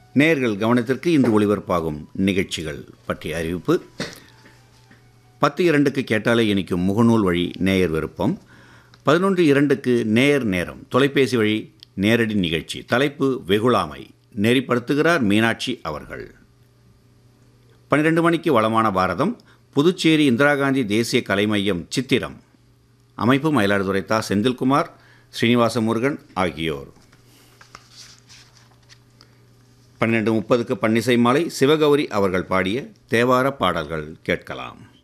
நேயர்கள் கவனத்திற்கு இன்று ஒளிபரப்பாகும் நிகழ்ச்சிகள் பற்றிய அறிவிப்பு பத்து இரண்டுக்கு கேட்டாலே இனிக்கும் முகநூல் வழி நேயர் விருப்பம் பதினொன்று இரண்டுக்கு நேயர் நேரம் தொலைபேசி வழி நேரடி நிகழ்ச்சி தலைப்பு வெகுளாமை நெறிப்படுத்துகிறார் மீனாட்சி அவர்கள் பன்னிரெண்டு மணிக்கு வளமான பாரதம் புதுச்சேரி இந்திரா காந்தி தேசிய கலை மையம் சித்திரம் அமைப்பு மயிலாடுதுறை தா செந்தில்குமார் ஸ்ரீனிவாச முருகன் ஆகியோர் பன்னிரெண்டு முப்பதுக்கு பன்னிசை மாலை சிவகௌரி அவர்கள் பாடிய தேவார பாடல்கள் கேட்கலாம்